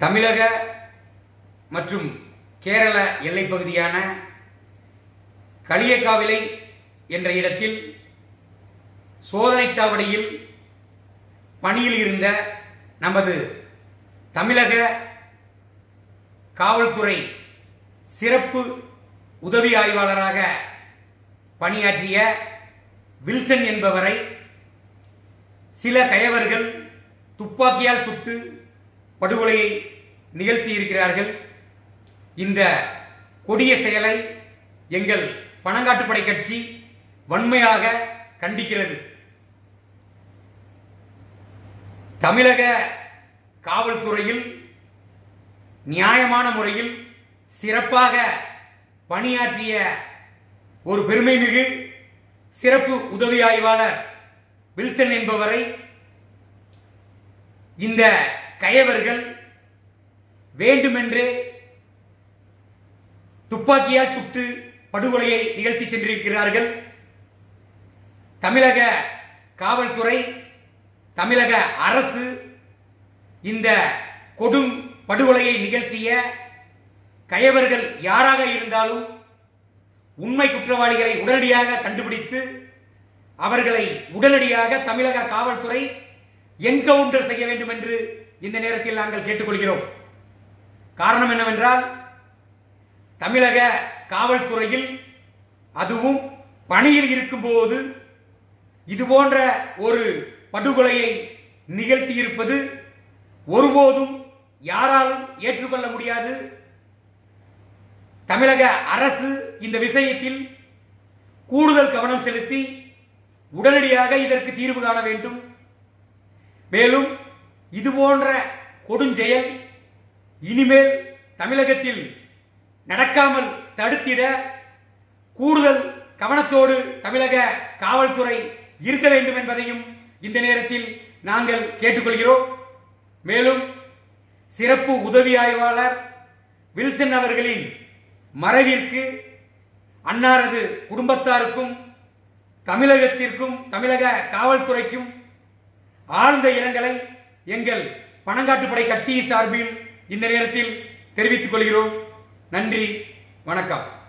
தமிழக மற்றும் கேரள எல்லைப் பகுதியான களியக்காவிலை என்ற இடத்தில் சோதனைச் சாவடியில் பணியில் இருந்த நமது தமிழக காவல்துறை சிறப்பு உதவி ஆய்வாளராக பணியாற்றிய வில்சன் என்பவரை சில கயவர்கள் துப்பாக்கியால் சுட்டு படுகொலையை நிகழ்த்தி இருக்கிறார்கள் இந்த கொடிய செயலை எங்கள் பணங்காட்டுப்படை கட்சி வன்மையாக கண்டிக்கிறது தமிழக காவல்துறையில் நியாயமான முறையில் சிறப்பாக பணியாற்றிய ஒரு பெருமை மிகு சிறப்பு உதவி ஆய்வாளர் வில்சன் என்பவரை இந்த கயவர்கள் வேண்டுமென்றே துப்பாக்கியால் சுட்டு படுகொலையை நிகழ்த்தி சென்றிருக்கிறார்கள் தமிழக காவல்துறை தமிழக அரசு இந்த கொடும் படுகொலையை நிகழ்த்திய கயவர்கள் யாராக இருந்தாலும் உண்மை குற்றவாளிகளை உடனடியாக கண்டுபிடித்து அவர்களை உடனடியாக தமிழக காவல்துறை என்கவுண்டர் செய்ய வேண்டும் என்று இந்த நேரத்தில் நாங்கள் கேட்டுக்கொள்கிறோம் காரணம் என்னவென்றால் தமிழக காவல்துறையில் அதுவும் பணியில் இருக்கும்போது இது போன்ற ஒரு படுகொலையை நிகழ்த்தி இருப்பது ஒருபோதும் யாராலும் ஏற்றுக்கொள்ள முடியாது தமிழக அரசு இந்த விஷயத்தில் கூடுதல் கவனம் செலுத்தி உடனடியாக இதற்கு தீர்வு காண வேண்டும் மேலும் இது போன்ற கொடுஞ்செயல் இனிமேல் தமிழகத்தில் நடக்காமல் தடுத்திட கூடுதல் கவனத்தோடு தமிழக காவல்துறை இருக்க வேண்டும் என்பதையும் இந்த நேரத்தில் நாங்கள் கேட்டுக்கொள்கிறோம் மேலும் சிறப்பு உதவி ஆய்வாளர் வில்சன் அவர்களின் மறைவிற்கு அன்னாரது குடும்பத்தாருக்கும் தமிழகத்திற்கும் தமிழக காவல்துறைக்கும் ஆழ்ந்த இரங்கலை எங்கள் பணங்காட்டுப்படை கட்சியின் சார்பில் இந்த நேரத்தில் தெரிவித்துக் கொள்கிறோம் நன்றி வணக்கம்